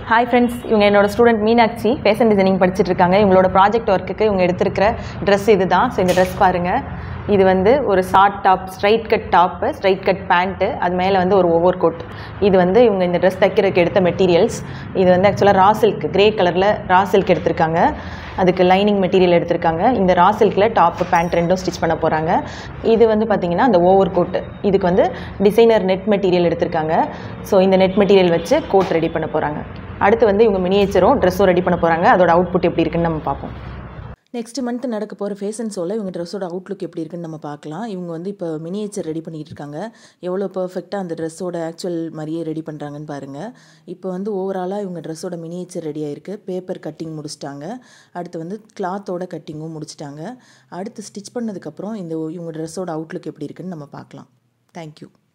hi friends இவங்க என்னோட student Meenakshi fashion designing படிச்சுட்டு இருக்காங்க இவங்களோட ப்ராஜெக்ட் ஒர்க்குக்கு இவங்க எடுத்திருக்கிற ட்ரெஸ் இது தான் ஸோ இந்த ட்ரெஸ் பாருங்கள் இது வந்து ஒரு short top straight cut top straight cut pant அது மேலே வந்து ஒரு ஓவர் கோட் இது வந்து இவங்க இந்த ட்ரெஸ் தைக்கிறதுக்கு எடுத்த மெட்டீரியல்ஸ் இது வந்து ஆக்சுவலாக ரா சில்க் கிரே கலரில் ரா சில்க் எடுத்திருக்காங்க அதுக்கு லைனிங் மெட்டீரியல் எடுத்திருக்காங்க இந்த ரா சில்கில் டாப்பு பேண்ட் ரெண்டும் ஸ்டிச் பண்ண போகிறாங்க இது வந்து பார்த்திங்கன்னா அந்த ஓவர் கோட்டு இதுக்கு வந்து டிசைனர் நெட் மெட்டீரியல் எடுத்திருக்காங்க ஸோ இந்த நெட் மெட்டீரியல் வச்சு கோட் ரெடி பண்ண போகிறாங்க அடுத்து வந்து இவங்க மினியேச்சரும் ட்ரெஸ்ஸும் ரெடி பண்ண போகிறாங்க அதோட அவுட்புட் எப்படி இருக்குன்னு நம்ம பார்ப்போம் நெக்ஸ்ட் மந்த் நடக்க போகிற ஃபேஷன் ஷோவில் இவங்க ட்ரெஸ்ஸோட அவுட்லுக் எப்படி இருக்குன்னு நம்ம பார்க்கலாம் இவங்க வந்து இப்போ மினியேச்சர் ரெடி பண்ணிகிட்டு இருக்காங்க எவ்வளோ பர்ஃபெக்டாக அந்த ட்ரெஸ்ஸோட ஆக்சுவல் மாதிரியே ரெடி பண்ணுறாங்கன்னு பாருங்கள் இப்போ வந்து ஓவராலாக இவங்க ட்ரெஸ்ஸோட மினியேச்சர் ரெடி ஆயிருக்கு பேப்பர் கட்டிங் முடிச்சிட்டாங்க அடுத்து வந்து கிளாத்தோட கட்டிங்கும் முடிச்சிட்டாங்க அடுத்து ஸ்டிச் பண்ணதுக்கப்புறம் இந்த இவங்க ட்ரெஸ்ஸோட அவுட்லுக் எப்படி இருக்குன்னு நம்ம பார்க்கலாம் தேங்க்யூ